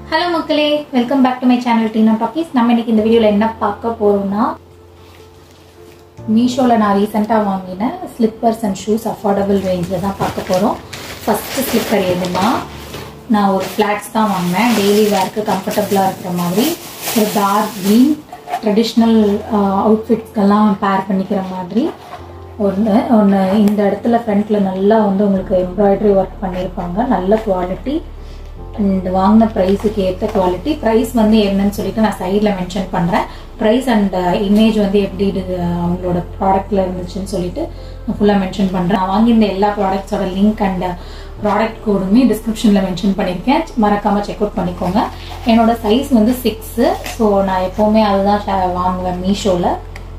hello மக்களே welcome back to my channel Teena talkies நம்ம இன்னைக்கு இந்த வீடியோவில் என்ன பார்க்க போறோம்னா மீஷோவில் நான் ரீசெண்டாக வாங்கின ஸ்லிப்பர்ஸ் அண்ட் ஷூஸ் அஃபோர்டபுள் ரேஞ்சில் தான் பார்க்க போகிறோம் ஃபஸ்ட்டு ஸ்லிப்பர் எதுனா நான் ஒரு ஃப்ளாட்ஸ் தான் வாங்கினேன் டெய்லி வேர்க்கு கம்ஃபர்டபுளாக இருக்கிற மாதிரி ஒரு டார்க் க்ரீன் ட்ரெடிஷ்னல் அவுட்ஃபிட்ஸ்க்கெல்லாம் பேர் பண்ணிக்கிற மாதிரி ஒன்று ஒன்று இந்த இடத்துல ஃப்ரண்ட்டில் நல்லா வந்து உங்களுக்கு எம்ப்ராய்டரி ஒர்க் பண்ணியிருப்பாங்க நல்ல குவாலிட்டி அண்ட் வாங்கின ப்ரைஸுக்கு ஏற்ற குவாலிட்டி ப்ரைஸ் வந்து என்னன்னு சொல்லிட்டு நான் சைடில் மென்ஷன் பண்ணுறேன் ப்ரைஸ் அண்ட் இமேஜ் வந்து எப்படி இது அவங்களோட ப்ராடக்ட்டில் இருந்துச்சுன்னு சொல்லிட்டு நான் ஃபுல்லாக மென்ஷன் பண்ணுறேன் நான் வாங்கியிருந்த எல்லா ப்ராடக்ட்ஸோட லிங்க் அண்ட் ப்ராடக்ட் கோடுமே டிஸ்கிரிப்ஷனில் மென்ஷன் பண்ணியிருக்கேன் மறக்காமல் செக் அவுட் பண்ணிக்கோங்க என்னோட சைஸ் வந்து சிக்ஸு ஸோ நான் எப்போவுமே அதுதான் ஷே- வாங்குவேன் மீஷோவில்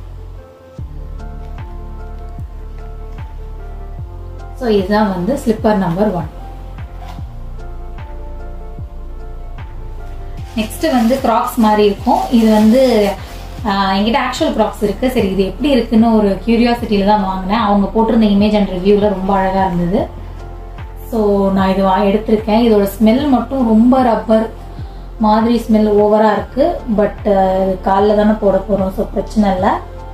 ஸோ இதுதான் வந்து ஸ்லிப்பர் நம்பர் ஒன் நெக்ஸ்ட் வந்து கிராக்ஸ் மாதிரி இருக்கும் இது வந்து ஆஹ், என்கிட்ட ஆக்சுவல் கிராக்ஸ் இருக்கு சரி இது எப்படி இருக்குன்னு ஒரு கியூரியாசிட்டியில தான் வாங்கினேன் அவங்க போட்டிருந்த இமேஜ் அண்ட் ரிவ்யூவில் ரொம்ப அழகா இருந்தது ஸோ நான் இது வா- எடுத்திருக்கேன் இதோட ஸ்மெல் மட்டும் ரொம்ப ரப்பர் மாதிரி ஸ்மெல் ஓவரா இருக்கு பட் காலில் தானே போட போறோம் ஸோ பிரச்சனை இல்லை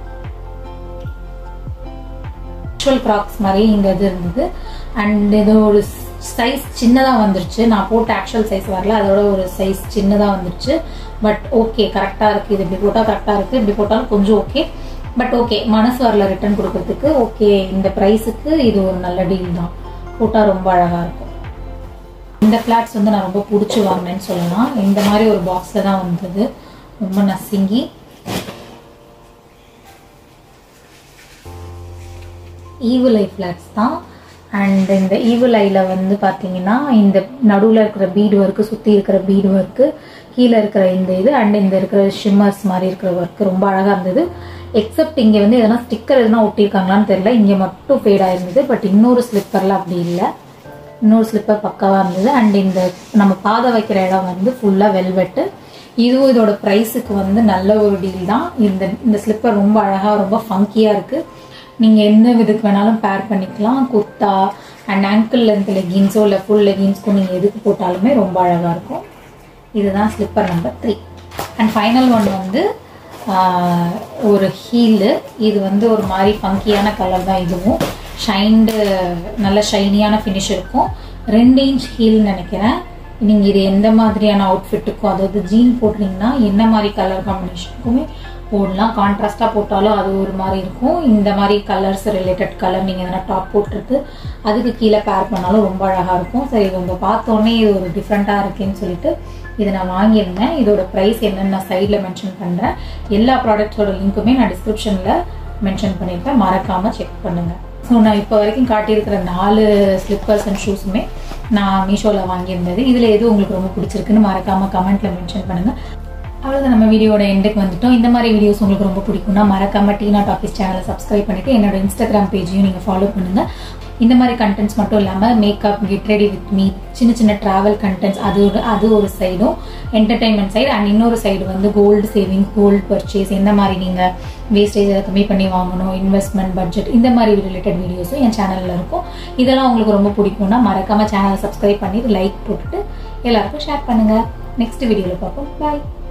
ஆக்சுவல் கிராக்ஸ் மாதிரி இந்த இது இருந்தது அண்ட் இது ஒரு சைஸ் சின்னதாக வந்துருச்சு நான் போட்ட ஆக்சுவல் சைஸ் வரல அதோட ஒரு சைஸ் சின்னதாக வந்துருச்சு பட் ஓகே கரெக்டாக இருக்குது இது இப்படி போட்டால் கரெக்டாக இருக்குது இப்படி போட்டாலும் கொஞ்சம் ஓகே பட் ஓகே மனசு வரல ரிட்டர்ன் கொடுக்கறதுக்கு ஓகே இந்த ப்ரைஸுக்கு இது ஒரு நல்ல டீல் தான் போட்டால் ரொம்ப அழகாக இருக்கும் இந்த ஃப்ளாட்ஸ் வந்து நான் ரொம்ப பிடிச்சி வாங்கினேன்னு சொல்லலாம் இந்த மாதிரி ஒரு பாக்ஸில் தான் வந்தது ரொம்ப நசுங்கி ஈவில் ஐ ஃப்ளாட்ஸ் தான் அண்ட் இந்த ஈவில் ஐல வந்து பார்த்தீங்கன்னா இந்த நடுவில் இருக்கிற பீடு ஒர்க்கு சுற்றி இருக்கிற பீடு ஒர்க்கு கீழே இருக்கிற இந்த இது அண்ட் இந்த இருக்கிற ஷிம்மர்ஸ் மாதிரி இருக்கிற ஒர்க்கு ரொம்ப அழகாக இருந்தது எக்ஸப்ட் இங்கே வந்து எதனா ஸ்டிக்கர் எதனா ஒட்டியிருக்காங்களான்னு தெரியல இங்கே மட்டும் ஃபேட் ஆயிருந்தது பட் இன்னொரு ஸ்லிப்பரில் அப்படி இல்லை இன்னொரு ஸ்லிப்பர் பக்காவாக இருந்தது அண்ட் இந்த நம்ம பாதை வைக்கிற இடம் வந்து ஃபுல்லாக வெல்வெட்டு இதுவும் இதோட ப்ரைஸுக்கு வந்து நல்ல ஒரு டீல் தான் இந்த இந்த ஸ்லிப்பர் ரொம்ப அழகாக ரொம்ப ஃபங்கியாக இருக்குது நீங்கள் எந்த விதத்துக்கு வேணாலும் பேர் பண்ணிக்கலாம் குர்த்தா அண்ட் ஆங்கிள் லென்த் லெகின்ஸோ இல்லை ஃபுல் லெகின்ஸ்க்கோ நீங்கள் எதுக்கு போட்டாலுமே ரொம்ப அழகாக இருக்கும் இதுதான் slipper number three and final one வந்து ஆஹ், ஒரு ஹீலு இது வந்து ஒரு மாதிரி ஃபங்கியான கலர் தான் இதுவும் ஷைன்டு நல்ல ஷைனியான ஃபினிஷ் இருக்கும் ரெண்டு இன்ச் ஹீல்னு நினைக்கிறேன் நீங்கள் இது எந்த மாதிரியான அவுட்ஃபிட்டுக்கும் அதாவது ஜீன் போட்டிங்கன்னா என்ன மாதிரி கலர் காம்பினேஷனுக்குமே போடலாம் கான்ட்ராஸ்டாக போட்டாலும் அது ஒரு மாதிரி இருக்கும் இந்த மாதிரி கலர்ஸ் ரிலேட்டட் கலர் நீங்கள் எதனா டாப் போட்டுருக்கு அதுக்கு கீழே பேர் பண்ணாலும் ரொம்ப அழகாக இருக்கும் சரி இது உங்க பார்த்தோன்னே இது ஒரு டிஃப்ரெண்ட்டாக இருக்கேன்னு சொல்லிட்டு இதை நான் வாங்கியிருந்தேன் இதோட ப்ரைஸ் என்னன்னு நான் சைடில் மென்ஷன் பண்ணுறேன் எல்லா ப்ராடக்ட்ஸோட லிங்க்குமே நான் டிஸ்கிரிப்ஷனில் மென்ஷன் பண்ணியிருப்பேன் மறக்காமல் செக் பண்ணுங்கள் ஸோ நான் இப்போ வரைக்கும் காட்டியிருக்கிற நாலு ஸ்லிப்பர்ஸ் அண்ட் ஷூஸுமே நான் மீஷோவில் வாங்கியிருந்தது இதில் எது உங்களுக்கு ரொம்ப பிடிச்சிருக்குன்னு மறக்காமல் கமெண்ட்டில் மென்ஷன் பண்ணுங்கள் அவ்வளோதான் நம்ம வீடியோட எண்டுக்கு வந்துட்டோம் இந்த மாதிரி வீடியோஸ் உங்களுக்கு ரொம்ப பிடிக்கும்னா மறக்காம டீனா டாக்கிஸ் சேனலை சப்ஸ்கிரைப் பண்ணிட்டு என்னோட இன்ஸ்டாகிராம் பேஜையும் நீங்கள் ஃபாலோ பண்ணுங்க இந்த மாதிரி கண்டென்ட்ஸ் மட்டும் இல்லாமல் makeup get ready with me சின்ன சின்ன ட்ராவல் கண்டென்ட்ஸ் அது ஒரு அது ஒரு சைடும் என்டர்டைன்மெண்ட் சைடு அண்ட் இன்னொரு சைடு வந்து கோல்டு சேவிங் கோல்டு பர்ச்சேஸ் எந்த மாதிரி நீங்கள் வேஸ்டேஜ் கம்மி பண்ணி வாங்கணும் இன்வெஸ்ட்மெண்ட் பட்ஜெட் இந்த மாதிரி ரிலேட்டட் வீடியோஸும் என் சேனலில் இருக்கும் இதெல்லாம் உங்களுக்கு ரொம்ப பிடிக்கும்னா மறக்காம சேனலை சப்ஸ்கிரைப் பண்ணி லைக் போட்டுட்டு எல்லாருக்கும் ஷேர் பண்ணுங்க நெக்ஸ்ட் வீடியோவில் பார்ப்போம் பாய்